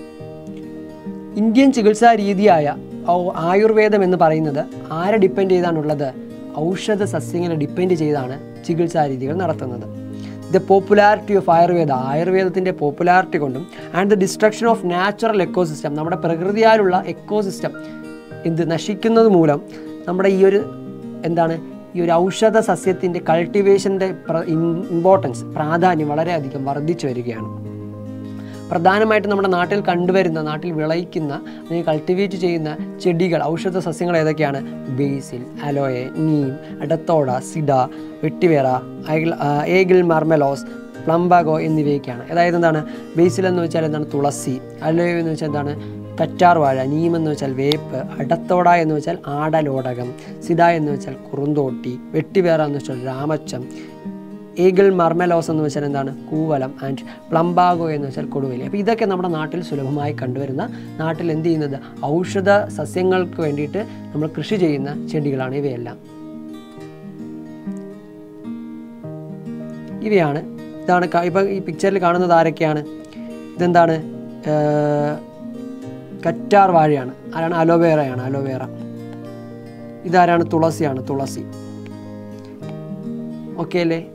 Indian ചികിത്സാ രീതിയായ ഔ- ആയുർവേദം എന്ന് പറയുന്നത് ആരെ ഡിപ്പെൻഡ് ചെയ്താണുള്ളത് ഔഷധ സസ്യങ്ങളെ ഡിപ്പെൻഡ് ചെയ്താണ് ചികിത്സാ രീതികൾ നടത്തുന്നത് ദ പോപ്പുലാരിറ്റി ഓഫ് ആയുർവേദ ആയുർവേദത്തിൻ്റെ പോപ്പുലാരിറ്റി കൊണ്ടും and the destruction of natural ecosystem നമ്മുടെ പ്രകൃതിയാലുള്ള എക്കോസിസ്റ്റം എന്ത് നശിക്കുന്നത് മൂലം നമ്മുടെ ഈ ഒരു എന്താണ് ഈ ഒരു ഔഷധ സസ്യത്തിൻ്റെ കൾട്ടിവേഷൻ്റെ ഇമ്പോർട്ടൻസ് പ്രാധാന്യം വളരെയധികം വർദ്ധിച്ചു വരികയാണ് പ്രധാനമായിട്ടും നമ്മുടെ നാട്ടിൽ കണ്ടുവരുന്ന നാട്ടിൽ വിളയിക്കുന്ന അല്ലെങ്കിൽ കൾട്ടിവേറ്റ് ചെയ്യുന്ന ചെടികൾ ഔഷധ സസ്യങ്ങൾ ഏതൊക്കെയാണ് ബേസിൽ അലോയെ നീം അടത്തോട സിഡ വെട്ടിവേറ ഏഗിൾ ഏഗിൾ മർമെലോസ് പ്ലംബാഗോ എന്നിവയൊക്കെയാണ് അതായത് എന്താണ് ബേസിൽ എന്ന് വെച്ചാൽ എന്താണ് തുളസി അലോയോ എന്ന് വെച്ചാൽ എന്താണ് കറ്റാർ വാഴ നീം എന്ന് വെച്ചാൽ വേപ്പ് അടത്തോട എന്ന് വെച്ചാൽ ആടലോടകം സിഡ എന്ന് വെച്ചാൽ കുറുന്തോട്ടി വെട്ടിവേറ എന്ന് വെച്ചാൽ രാമച്ചം ഈഗിൾ മർമലോസ് എന്ന് വെച്ചാൽ എന്താണ് കൂവലം ആൻഡ് പ്ലംബാഗോ എന്ന് വെച്ചാൽ കൊടുവേലി അപ്പോൾ ഇതൊക്കെ നമ്മുടെ നാട്ടിൽ സുലഭമായി കണ്ടുവരുന്ന നാട്ടിൽ എന്ത് ചെയ്യുന്നത് ഔഷധ സസ്യങ്ങൾക്ക് വേണ്ടിയിട്ട് നമ്മൾ കൃഷി ചെയ്യുന്ന ചെടികളാണ് ഇവയെല്ലാം ഇവയാണ് ഇതാണ് ക- ഇപ്പം ഈ പിക്ചറിൽ കാണുന്നത് ആരൊക്കെയാണ് ഇതെന്താണ് ഏർ, കറ്റാർ വാഴയാണ് ആരാണ് അലോവേറയാണ് അലോവേറ ഇതാരാണ് തുളസിയാണ് തുളസി ഓക്കെ അല്ലേ